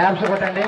Claps కొట్టండి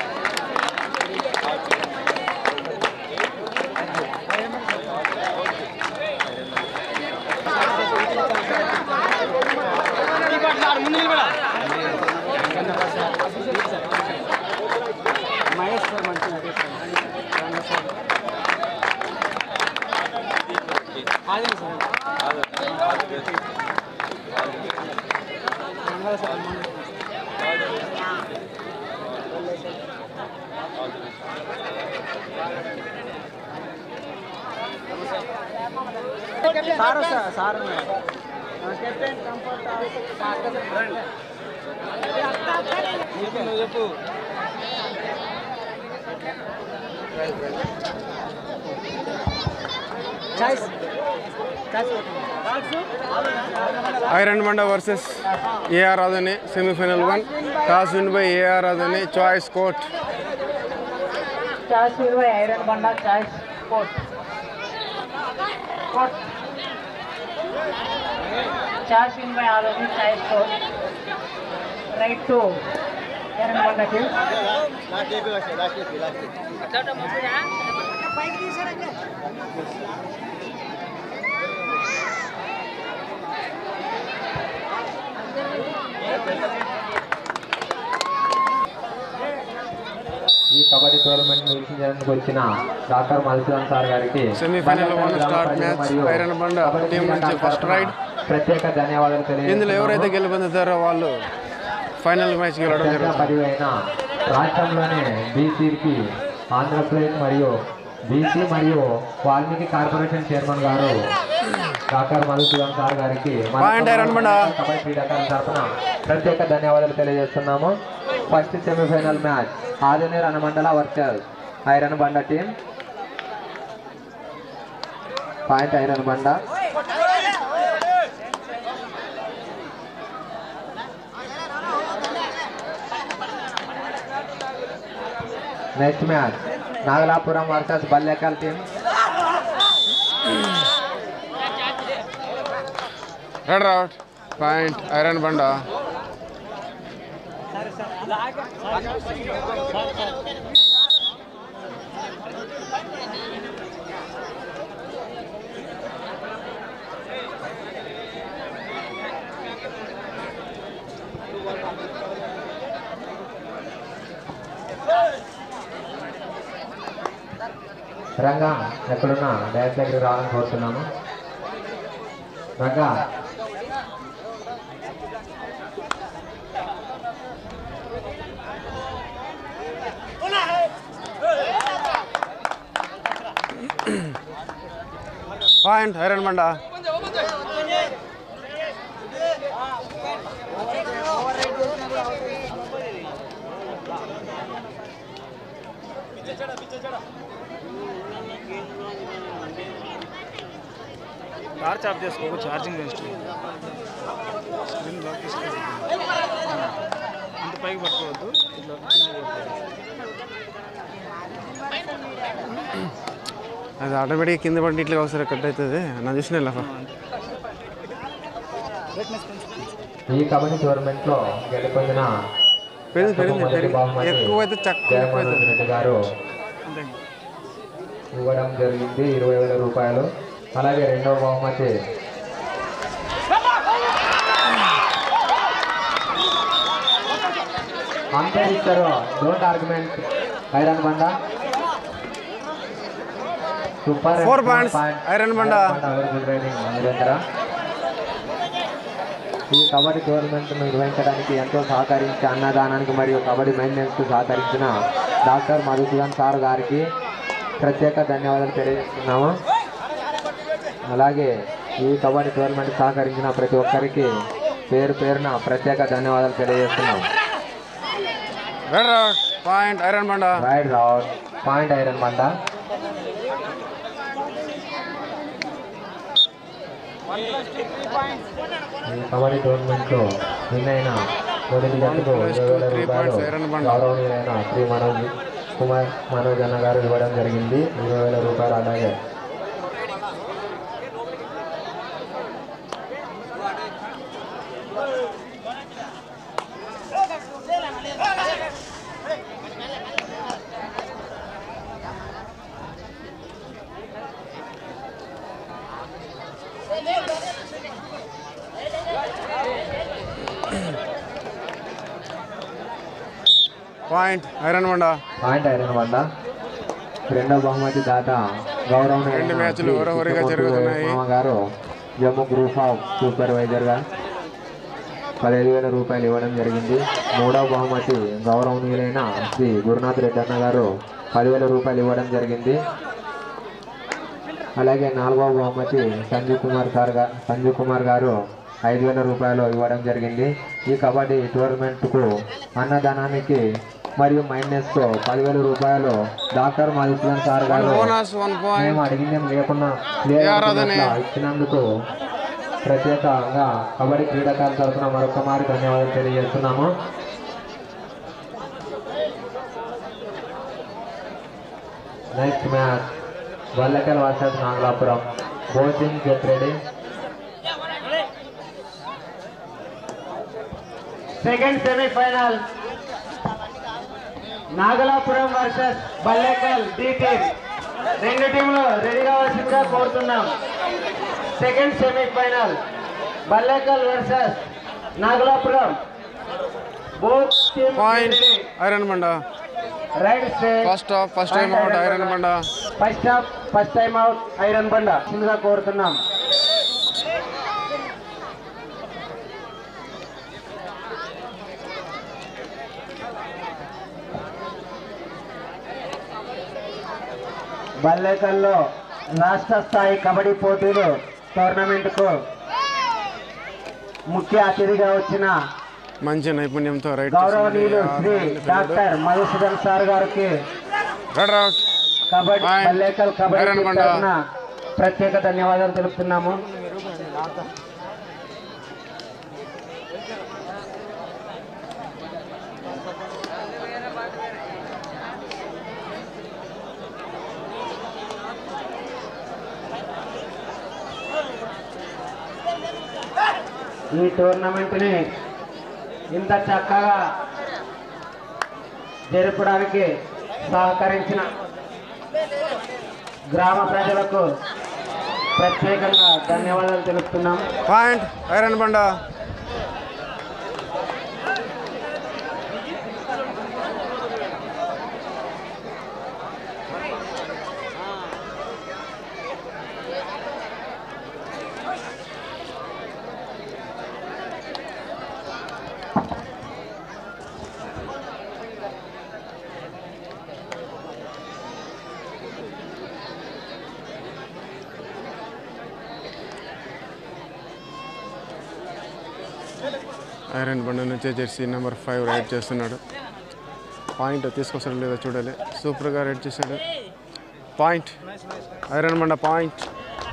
Iron Banda versus AR Adoni semifinal one toss win by AR Adoni choice court choice ఇరవై Iron Banda choice court court choice ఇరవై Adoni choice court right to Iron బండకి ఈ kabaddi tournament వీక్షించడానికి వచ్చిన డాక్టర్ మధుసూదన్ సార్ గారికి సెమీఫైనల్ వన్ గ్రామ స్టార్ ప్రజలు మ్యాచ్ మరియు ఐరన్ బండ కబడ్డీ టీం నుంచి క్రీడాకారుల ఫస్ట్ తరపున రైడ్ ప్రత్యేక ధన్యవాదాలు ఇందులో ఎవరైతే తెలియజేస్తున్నాము. గెలుపొందుతారో వాళ్ళు ఫైనల్ మ్యాచ్కి వెళ్ళడం అత్యంత జరుగుతుంది పదివైన రాష్ట్రంలోనే బీసీకి ఆంధ్రప్రదేశ్ మరియు బీసీ మరియు వాల్మీకి కార్పొరేషన్ చైర్మన్ గారు డాక్టర్ మధుసూదన్ సార్ గారికి మన పాయింట్ ఐరన్ బండ. కబడ్డీ క్రీడాకారుల తరఫున ప్రత్యేక ధన్యవాదాలు తెలియజేస్తున్నాము first semifinal match Adoni Ranamandala versus iron Banda team point iron బండ next match Nagalapuram versus Ballekal team raid out point iron Banda Ranga ఎక్కడున్నా డ్యాన్స్ దగ్గరికి రావాలని కోరుతున్నాము Ranga point iron Banda torch off చేసుకో ఛార్జింగ్ వేస్ట్ స్క్రీన్ లాక్ చేసుకో అంత పైకి పట్టుకోవద్దు ఇట్లా కిందకి పట్టుకోవద్దు. అది ఆటోమేటిక్గా కింద పడి ఇట్లా అవసరం కట్ అవుతుంది నా చూసిన లఫా ఈ కబడ్డీ టోర్నమెంట్ లో గెలుపొందిన పెరిగింది పెరిగింది మొదటి పెరిగింది బహుమతి ఎక్కువైతే చక్క ఎక్కువ జయమోహన్ అవుతుంది రెడ్డి గారు అంతే ఇవ్వడం జరిగింది ఇరవై వేల రూపాయలు అలాగే రెండవ బహుమతి అంతే ఇస్తారు don't argument Iron Banda super Four points, Iron Banda. Veerendra ఈ కబడ్డీ టోర్నమెంట్ నిర్వహించడానికి ఎంతో సహకరించి అన్నదానానికి మరియు కబడ్డీ మెయింటెనెన్స్ కు సహకరించిన డాక్టర్ మధుసూదన్ సార్ గారికి ప్రత్యేక ధన్యవాదాలు తెలియజేస్తున్నాము అలాగే ఈ కబడ్డీ టోర్నమెంట్ సహకరించిన ప్రతి ఒక్కరికి పేరు పేరున ప్రత్యేక ధన్యవాదాలు తెలియజేస్తున్నాము raid out point iron Banda raid రావట్ పాయింట్ ఐరన్ బండ ఈ కబడ్డీ టోర్నమెంట్ లో విన్ అయిన మొదటి జట్టుకు plus ఇరవై వేల two, three రూపాయలు points ఐరన్ బండ. గౌరవనీయులైన శ్రీ మనోజ్ కుమార్ మనోజ్ అన్న గారు ఇవ్వడం జరిగింది ఇరవై వేల రూపాయలు అలాగే పాయింట్ ఐరన్ బండ పాయింట్ ఐరన్ బండ రెండో బహుమతి దాత గౌరవ రెండు మ్యాచ్లు హోరాహోరీగా జరుగుతున్నాయి. గారు జమ్మూ గ్రూప్ ఆఫ్ సూపర్వైజర్గా పదిహేను వేల రూపాయలు ఇవ్వడం జరిగింది మూడవ బహుమతి గౌరవనీయులైన శ్రీ గురునాథ్ రెడ్డి అన్న గారు పదివేల రూపాయలు ఇవ్వడం జరిగింది అలాగే నాలుగవ బహుమతి సంజీవ్ కుమార్ సార్ గా సంజీవ్ కుమార్ గారు ఐదు వేల రూపాయలు ఇవ్వడం జరిగింది ఈ కబడ్డీ టోర్నమెంట్కు అన్నదానానికి మరియు మైనస్తో పదివేల రూపాయలు డాక్టర్ మధుసూదన్ సార్ గారు బోనస్ వన్ పాయింట్ మేము అడిగిందేం లేకుండా లేదు ఆరాధనే. అనుకున్నట్ల ఇచ్చినందుకు ప్రత్యేకంగా కబడ్డీ క్రీడాకారుల తరఫున మరొక మారి ధన్యవాదాలు తెలియజేస్తున్నాము next match Ballekal versus Nagalapuram coaching get ready second semifinal Nagalapuram versus Ballekal డి టీమ్ రెండు టీంలు రెడీ కావాల్సిందిగా కోరుతున్నాం second semifinal Ballekal versus Nagalapuram both team point iron Banda right state first half first time out Iron Banda first half first time out Iron Banda సిందిగా కోరుతున్నాం బల్లేకల్లో రాష్ట్ర స్థాయి కబడ్డీ పోటీలు టోర్నమెంట్కు ముఖ్య అతిథిగా వచ్చిన మంచి నైపుణ్యంతో రైట్ గౌరవనీయులు శ్రీ డాక్టర్ మధుసూదన్ సార్ గారికి raid out kabaddi Fine. Ballekal kabaddi Iron team Banda. తరఫున ప్రత్యేక ధన్యవాదాలు తెలుపుతున్నాము ఈ టోర్నమెంట్ని ఇంత చక్కగా జరపడానికి సహకరించిన గ్రామ ప్రజలకు ప్రత్యేకంగా ధన్యవాదాలు తెలుపుతున్నాం point iron Iranbanda iron Banda నుంచే జెర్సీ నెంబర్ ఫైవ్ రైడ్ చేస్తున్నాడు పాయింట్ తీసుకొస్తాడు లేదో చూడాలి సూపర్గా రైడ్ చేశాడు పాయింట్ ఐరన్ బండ పాయింట్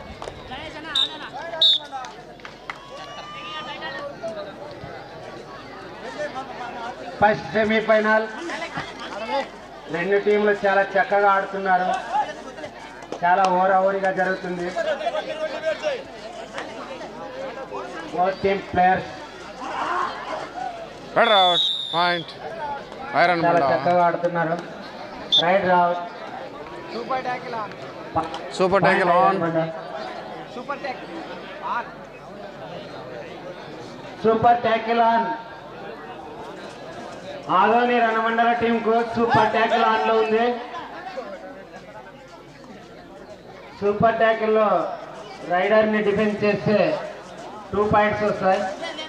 ఫస్ట్ సెమీఫైనల్ రెండు టీంలు చాలా చక్కగా ఆడుతున్నారు చాలా ఓరాఓరిగా జరుగుతుంది both team players raid out point Iron చాలా బండ చక్కగా ఆడుతున్నారు right route super tackle on super tackle on Adoni Ranamandala team కు సూపర్ ట్యాకిల్ ఆన్ లో ఉంది సూపర్ ట్యాకిల్ లో రైడర్ ని డిఫెన్స్ చేస్తే టూ పాయింట్స్ వస్తాయి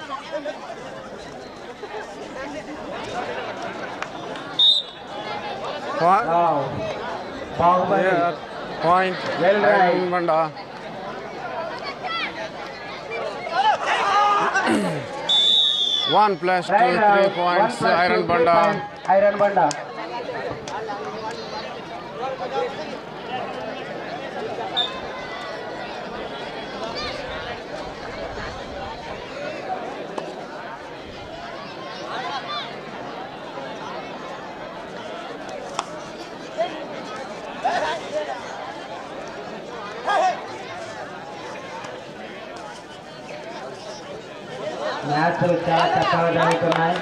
wow. Baahubali point Well right. Iron Banda one plus two right three out. Points One plus Iron two, Banda three points. Iron Banda మ్యాచ్లు చాలా చక్కగా జరుగుతున్నాయి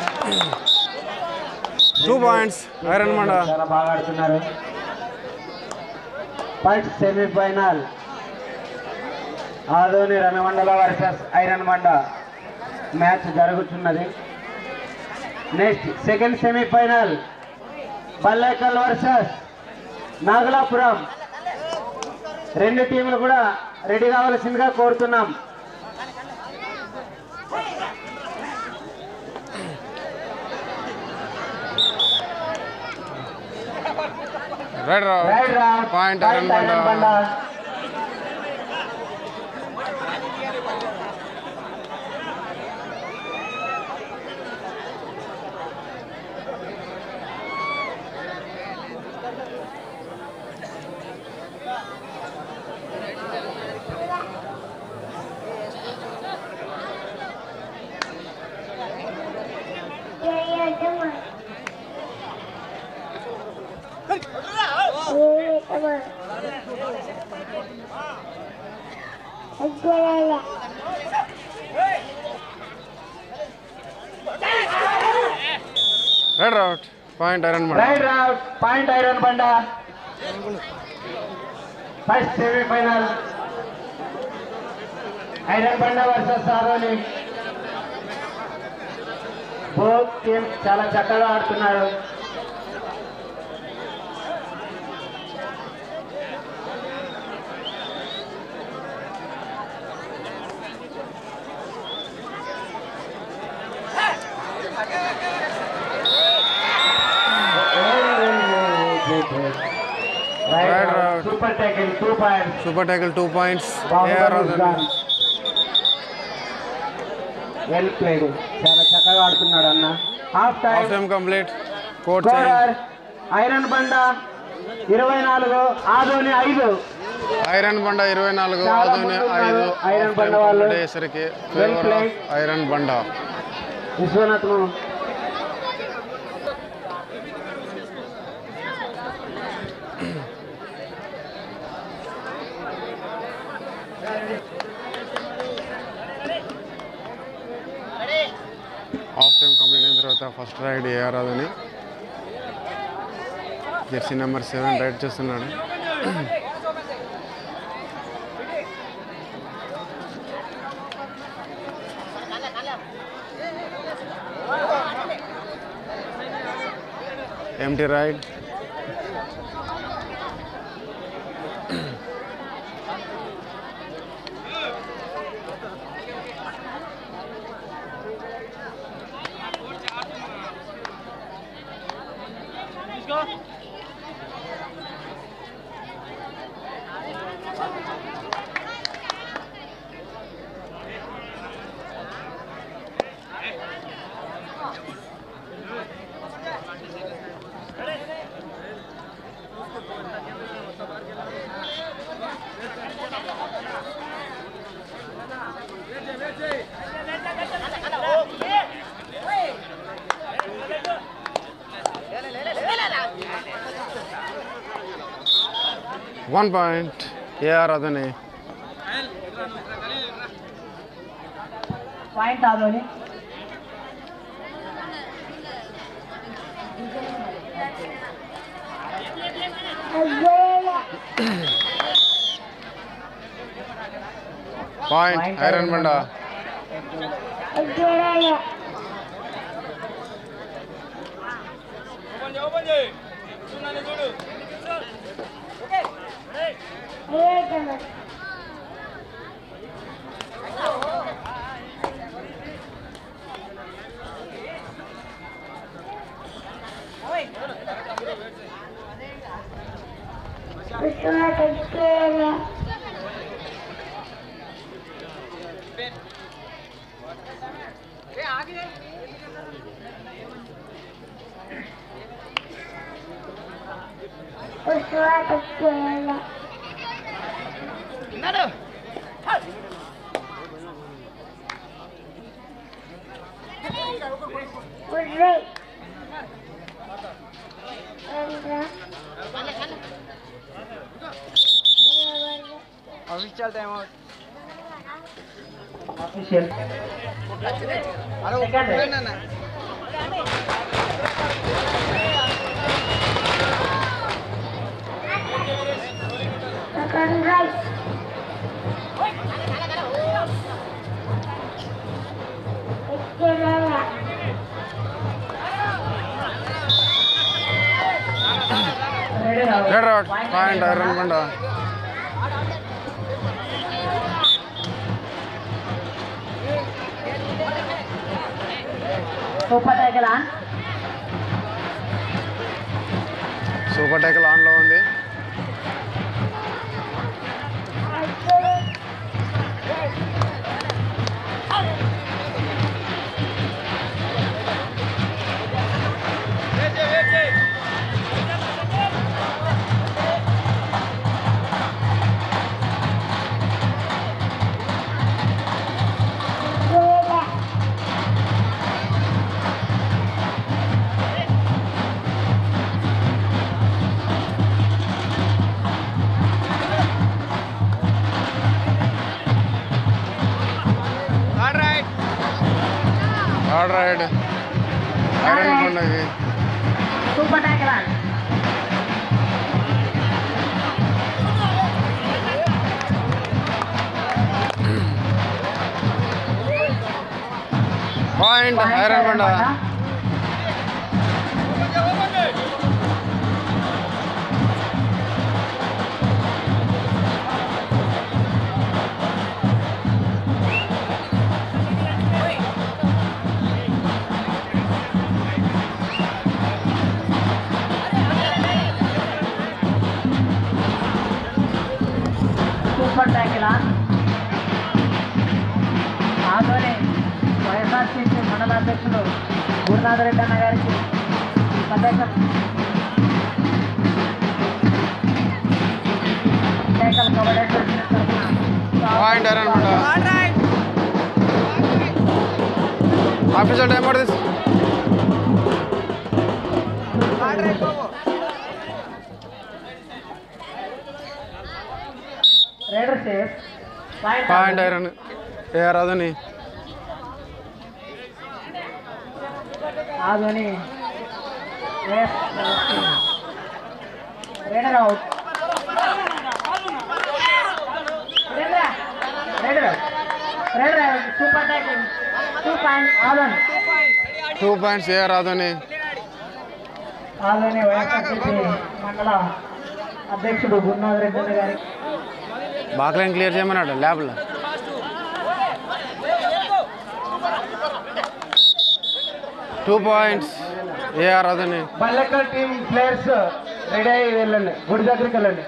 టూ పాయింట్స్ ఐరన్ బండ చాలా బాగా ఆడుతున్నారు first semifinal Adoni Ranamandala versus Iron Banda match జరుగుతున్నది next second semifinal Ballekal versus Nagalapuram రెండు టీంలు కూడా రెడీ కావాల్సిందిగా కోరుతున్నాం రైట్ రా రైట్ రా పాయింట్ ఐరన్ పాయింట్ ఐరన్ బండ బండ రైట్ రా పాయింట్ ఐరన్ బండ రైట్ రా point iron Banda first semifinal Iron Banda versus సారోని బోత్ టీమ్స్ చాలా చక్కగా ఆడుతున్నారు Right right route. Super taking two points super tackle two points AR well played చాలా చక్కగా ఆడుతున్నాడు అన్న half time half time complete court scorer Iron Banda ఇరవై నాలుగు ఆదోని ఐదు ఐరన్ బండ ఇరవై నాలుగు చాలా ఆదోని ముందు ఐదు ఉన్నారు. ఐరన్ హాఫ్ బండ టైం వాళ్ళు. కంప్లీట్ అయ్యేసరికి Well favour played. Of Iron Banda విశ్వనాథ్ను హాఫ్ టైం కంప్లీట్ అయిన తర్వాత first raid AR Adoni jersey number seven raid చేస్తున్నాడు empty raid one point AR Adoni point Adoni point Point Iron Iron Banda official second raid out point iron Banda super tackle on super tackle ఆన్లో ఉంది all raid Iron బండకి super tackle on point iron Banda super tackle on Adoni YSRCP మండల అధ్యక్షుడు గురునాథ్ రెడ్డి అన్న గారికి సందేశం tiger kabaddi association తరఫున point iron Iranbanda officer time పడుతుంది రైడర్ సేఫ్ పాయింట్ ఐరన్ ఏ రాదని Adoni raider out raider raider raider super tiger two point Adoni two points ఏ రాదని ఆదోని వైఎస్ఆర్సీపీ మండల అధ్యక్షుడు గురునాథ్ రెడ్డి అన్న గారికి బాక్లైన్ క్లియర్ చేయమన్నాడు ల్యాబ్లో టూ పాయింట్స్ ఏ రాదని బల్లెక్కల్ టీం ప్లేయర్స్ రెడీ అయ్యి వెళ్ళండి గుడి దగ్గరికి వెళ్ళండి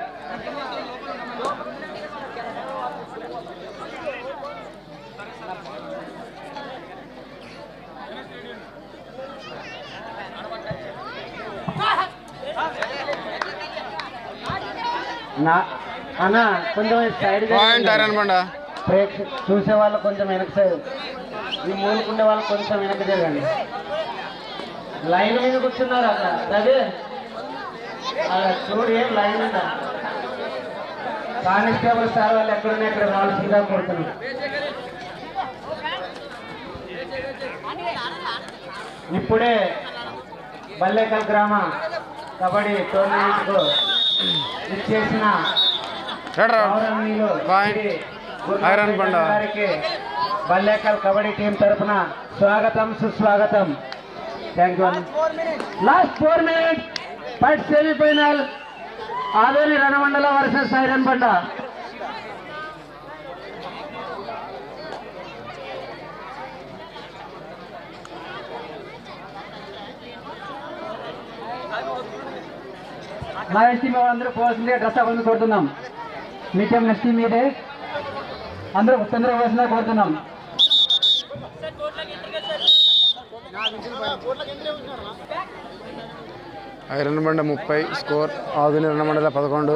నా అన్న కొంచెం సైడ్ పాయింట్ ఐరన్ బండ ప్రేక్ష చూసే వాళ్ళు కొంచెం వెనక సైడ్ ఈ మూలుకుండే వాళ్ళు కొంచెం వెనక జరగండి లైన్ మీద కూర్చున్నారు అక్కడ రవి అలా చూడు ఏం లైన్ ఉందా కానిస్టేబుల్ సార్ వాళ్ళు ఎక్కడున్నా ఇక్కడ రావాల్సిందిగా కోరుతున్నారు ఇప్పుడే బల్లేకల్ గ్రామ కబడ్డీ టోర్నమెంట్కు ఇచ్చేసిన రెడ్ అవుట్ గౌరవనీయులు పాయింట్ శ్రీ గురునాథ్ ఐరన్ బండ. రెడ్డి గారికి బల్లేకల్ కబడ్డీ టీం తరఫున స్వాగతం సుస్వాగతం thank you last four minutes first semifinal Adoni Ranamandala versus iron Iranbanda మా టీం అందరూ పోవాల్సిందే డ్రెస్ అవ్వాలని కోరుతున్నాం మీ టీం నెక్స్ట్ టీం మీదే అందరూ తొందరగా పోవాల్సిందే కోరుతున్నాం ఐరన్ బండ ముప్పై స్కోర్ ఆధుని రెండు మండల పదకొండు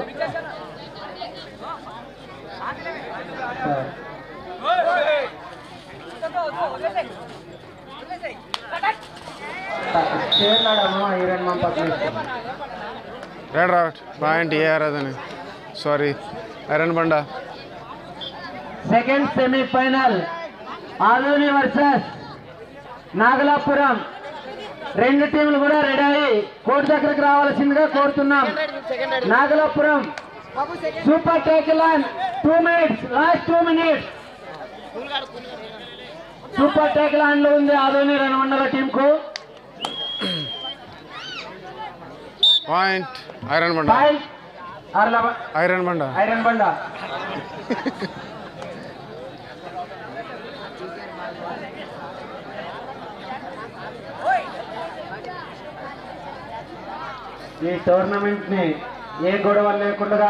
చేరినాడమ్మా ఐరన్ మా పక్కన రెడ్ అవుట్ పాయింట్ ఏ రాదని sorry Iranbanda second semifinal Adoni versus Nagalapuram రెండు టీంలు కూడా రెడీ అయ్యి కోర్టు దగ్గరకు రావాల్సిందిగా కోరుతున్నాం నాగలాపురం సూపర్ టేకిలాన్ two minutes last two minutes super టేకిలాన్ లో ఉంది ఆదోని రణమండల టీం కు పాయింట్ ఐరన్ బండ పాయింట్ అర్ల ఐరన్ బండ ఐరన్ బండ ఈ టోర్నమెంట్ ని ఏ గొడవ లేకుండా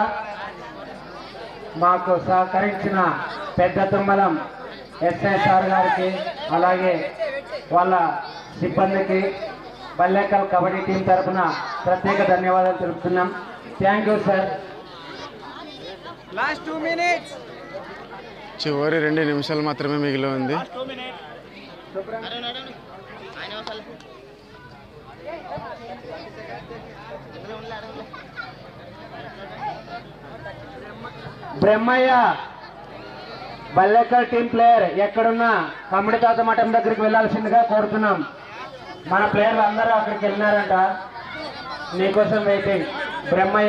మాకు సహకరించిన పెద్ద తుమ్మలం ఎస్ఐసార్ గారికి అలాగే వాళ్ళ సిబ్బందికి బల్లేకల్ కబడ్డీ టీం తరఫున ప్రత్యేక ధన్యవాదాలు తెలుపుతున్నాం థ్యాంక్ యూ సార్ చివరి రెండు నిమిషాలు మాత్రమే మిగిలి ఉంది బ్రహ్మయ్య బల్లెక్కల్ టీం ప్లేయర్ ఎక్కడున్నా కమిడి తాత మఠం దగ్గరికి వెళ్ళాల్సిందిగా కోరుతున్నాం మన ప్లేయర్లు అందరూ అక్కడికి వెళ్ళినారంట నీకోసం వెయిటింగ్ బ్రహ్మయ్య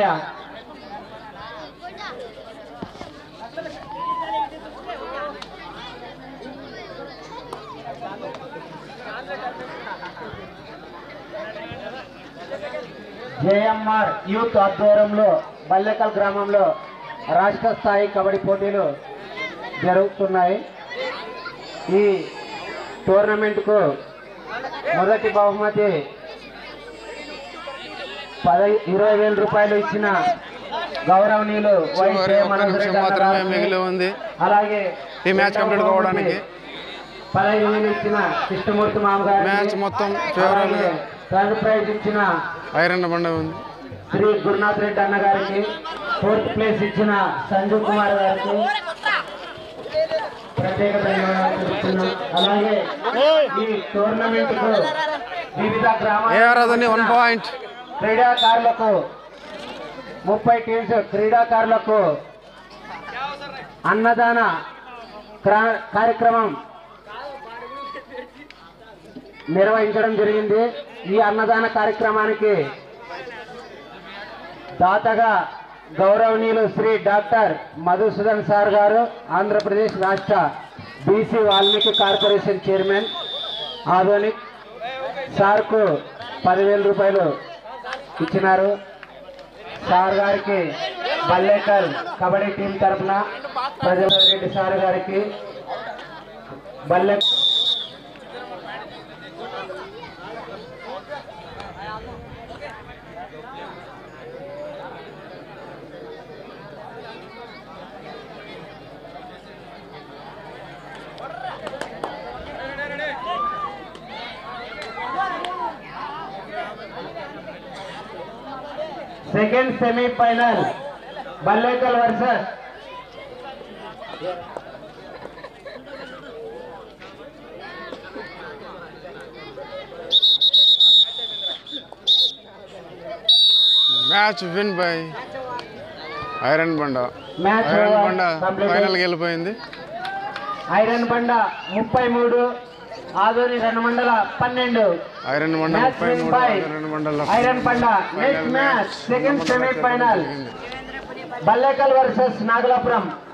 జేఎంఆర్ యూత్ ఆధ్వర్యంలో బల్లెకల్ గ్రామంలో రాష్ట్ర స్థాయి కబడ్డీ పోటీలు జరుగుతున్నాయి ఈ టోర్నమెంట్కు మొదటి బహుమతి పదై ఇరవై వేల రూపాయలు ఇచ్చిన గౌరవనీయులు వై చివరి జయ ఒక్క మనోజ్ నిమిషం రెడ్డి అన్న మాత్రమే గారికి, మిగిలి ఉంది అలాగే ఈ మ్యాచ్ కంప్లీట్ రెండవ కావడానికి. బహుమతి పదహైదు వేలు ఇచ్చిన కృష్ణమూర్తి మామగారు మ్యాచ్ మొత్తం ఫేవరబుల్ థర్డ్ ప్రైజ్ ఇచ్చిన ఐరన్ బండ ఉంది శ్రీ గురునాథ్ రెడ్డి అన్న గారికి ఫోర్త్ ప్లేస్ ఇచ్చిన సంజీవ్ కుమార్ గారికి ప్రత్యేక ధన్యవాదాలు తెలుపుతున్నాం అలాగే ఈ టోర్నమెంట్ కు వివిధ ఏ ఆరాధన వన్ గ్రామాల పాయింట్ క్రీడాకారులకు ముప్పై టీమ్స్ క్రీడాకారులకు అన్నదాన క్రా- కార్యక్రమం నిర్వహించడం జరిగింది ఈ అన్నదాన కార్యక్రమానికి దాతగా గౌరవనీయులు శ్రీ డాక్టర్ మధుసూదన్ సార్ గారు ఆంధ్రప్రదేశ్ రాష్ట్ర బీసీ వాల్మీకి కార్పొరేషన్ చైర్మన్ ఆధోనిక్ సార్కు పదివేల రూపాయలు ఇచ్చినారు సార్ గారికి బల్లేకల్ కబడ్డీ టీం తరఫున ప్రజల రెడ్డి సార్ గారికి బల్లె second semifinal Ballekal versus match win by ఐరన్ బండ మ్యాచ్ ఐరన్ బండ కంప్లీట్ ఫైనల్కి వెళ్ళిపోయింది ఐరన్ బండ ముప్పై మూడు ఆదోని రెండు మండల పన్నెండు ఐరన్ బండ మ్యాచ్ ముప్పై విన్ మూడు బై ఐరన్ బండల ఐరన్ బండ next match second semifinal Ballekal versus Nagalapuram